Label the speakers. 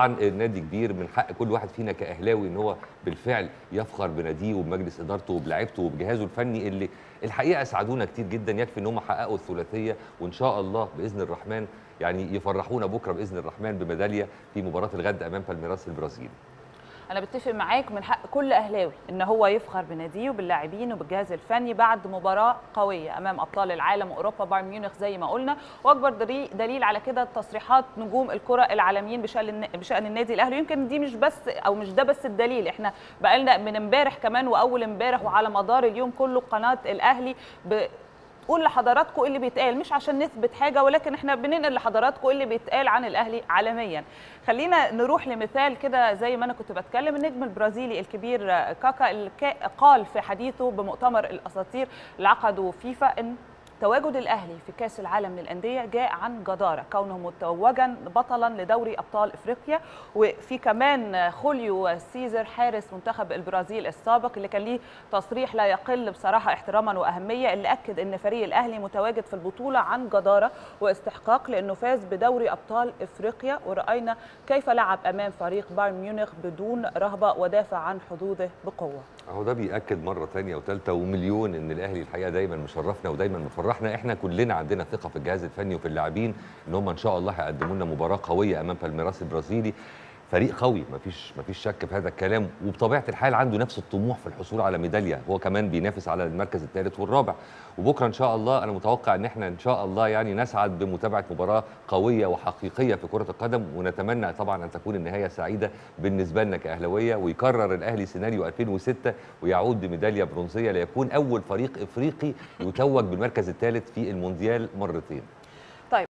Speaker 1: طبعا النادي كبير من حق كل واحد فينا كاهلاوي ان هو بالفعل يفخر بناديه وبمجلس ادارته وبلاعيبته وبجهازه الفني اللي الحقيقه اسعدونا كتير جدا يكفي ان هم حققوا الثلاثيه وان شاء الله باذن الرحمن يعني يفرحونا بكره باذن الرحمن بميداليه في مباراه الغد امام بالميراس البرازيلي
Speaker 2: انا بتفق معاك من حق كل اهلاوي ان هو يفخر بناديه وباللاعبين وبالجهاز الفني بعد مباراه قويه امام ابطال العالم واوروبا بايرن ميونخ زي ما قلنا واكبر دليل على كده تصريحات نجوم الكره العالميين بشان بشان النادي الاهلي يمكن دي مش بس او مش ده بس الدليل احنا بقالنا من امبارح كمان واول امبارح وعلى مدار اليوم كله قناه الاهلي ب تقول لحضراتكم اللي بيتقال مش عشان نثبت حاجه ولكن احنا بننقل لحضراتكم اللي بيتقال عن الاهلي عالميا خلينا نروح لمثال كده زي ما انا كنت بتكلم النجم البرازيلي الكبير كاكا اللي قال في حديثه بمؤتمر الاساطير اللي عقده فيفا ان تواجد الاهلي في كاس العالم للانديه جاء عن جداره كونه متوجا بطلا لدوري ابطال افريقيا وفي كمان خوليو سيزر حارس منتخب البرازيل السابق اللي كان ليه تصريح لا يقل بصراحه احتراما واهميه اللي اكد ان فريق الاهلي متواجد في البطوله عن جداره واستحقاق لانه فاز بدوري ابطال افريقيا وراينا كيف لعب امام فريق بايرن ميونخ بدون رهبه ودافع عن حظوظه بقوه
Speaker 1: اهو ده بياكد مره ثانيه وثالثه ومليون ان الاهلي الحقيقه دايما مشرفنا ودايما مفرحنا احنا كلنا عندنا ثقه في الجهاز الفني وفي اللاعبين ان هم ان شاء الله هيقدموا لنا مباراه قويه امام بالميراس البرازيلي فريق قوي مفيش مفيش شك في هذا الكلام وبطبيعه الحال عنده نفس الطموح في الحصول على ميداليه هو كمان بينافس على المركز الثالث والرابع وبكره ان شاء الله انا متوقع ان احنا ان شاء الله يعني نسعد بمتابعه مباراه قويه وحقيقيه في كره القدم ونتمنى طبعا ان تكون النهايه سعيده بالنسبه لنا كاهلاويه ويكرر الاهلي سيناريو 2006 ويعود بميداليه برونزيه ليكون اول فريق افريقي يتوج بالمركز الثالث في المونديال مرتين